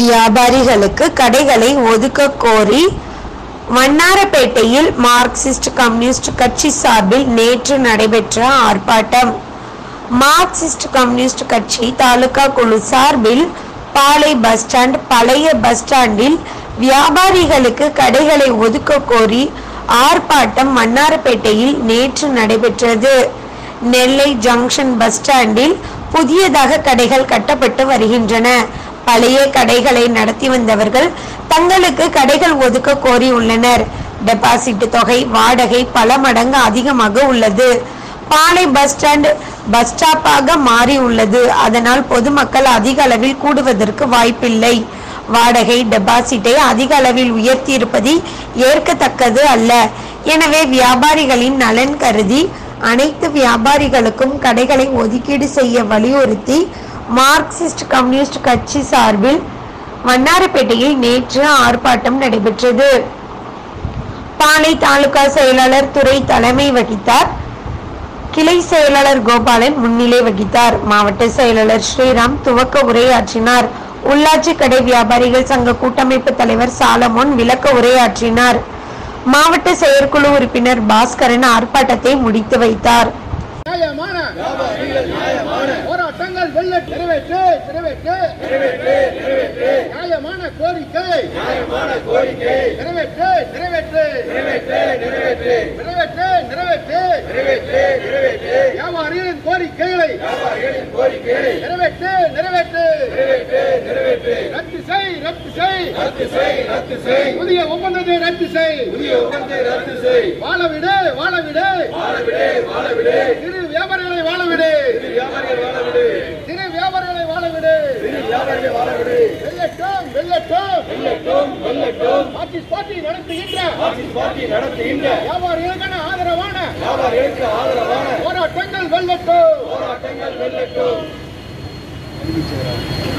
வியாபாரிகளுக்கு கடைகளை ஒதுக்க கோரி வண்ணாரப்பேட்டையில் மார்க்சிஸ்ட் கம்யூனிஸ்ட் கட்சி சார்பில் நேற்று நடைபெற்ற ஆர்ப்பாட்டம் மார்க்சிஸ்ட் கம்யூனிஸ்ட் கட்சி தாலுகா குழு சார்பில் பாளை பஸ் ஸ்டாண்ட் பழைய பஸ் ஸ்டாண்டில் வியாபாரிகளுக்கு கடைகளை ஒதுக்க கோரி ஆர்ப்பாட்டம் வண்ணாரப்பேட்டையில் நேற்று நடைபெற்றது நெல்லை ஜங்ஷன் பஸ் ஸ்டாண்டில் புதியதாக கடைகள் கட்டப்பட்டு வருகின்றன பழைய கடைகளை நடத்தி வந்தவர்கள் தங்களுக்கு கடைகள் ஒதுக்க கோரியுள்ளனர் டெபாசிட் தொகை வாடகை பல மடங்கு அதிகமாக உள்ளது பாளை பஸ் ஸ்டாண்ட் பஸ் ஸ்டாப்பாக மாறி உள்ளது அதனால் பொதுமக்கள் அதிக அளவில் கூடுவதற்கு வாய்ப்பில்லை வாடகை டெபாசிட்டை அதிக அளவில் உயர்த்தி இருப்பது ஏற்கத்தக்கது அல்ல எனவே வியாபாரிகளின் நலன் கருதி அனைத்து வியாபாரிகளுக்கும் கடைகளை ஒதுக்கீடு செய்ய வலியுறுத்தி மார்க்சிஸ்ட் கம்யூனிஸ்ட் கட்சி சார்பில் வண்ணாரப்பேட்டையில் நேற்று ஆர்ப்பாட்டம் நடைபெற்றது பாளை தாலுகா செயலாளர் துறை தலைமை வகித்தார் கிளை செயலாளர் கோபாலன் முன்னிலை வகித்தார் மாவட்ட செயலாளர் ஸ்ரீராம் துவக்க உரையாற்றினார் உள்ளாட்சி கடை வியாபாரிகள் சங்க கூட்டமைப்பு தலைவர் சாலமோன் விளக்க உரையாற்றினார் மாவட்ட செயற்குழு உறுப்பினர் பாஸ்கரன் ஆர்ப்பாட்டத்தை முடித்து வைத்தார் நியாயமான போராட்டங்கள் வெள்ள நிறைவேற்று நிறைவேற்று நியாயமான கோரிக்கை நிறைவேற்று நிறைவேற்று நிறைவேற்று நிறைவேற்று வியாபாரிகளின் கோரிக்கைகளை நிறைவேற்று நிறைவேற்று ரத்து செய் ரத்து செய் புதிய ஒப்பந்தத்தை ரத்து செய் வாழ விடு வாழ விடு சிறு வியாபாரிகளை வாழ விடு சிறு வியாபாரிகளை வாழ விடு வெள்ளட்டும் வெள்ளட்டும் ஆட்சிஸ் பார்ட்டி நடத்துகின்ற வியாபாரிகளுக்கான ஆதரவான போராட்டங்கள் வெள்ளட்டும்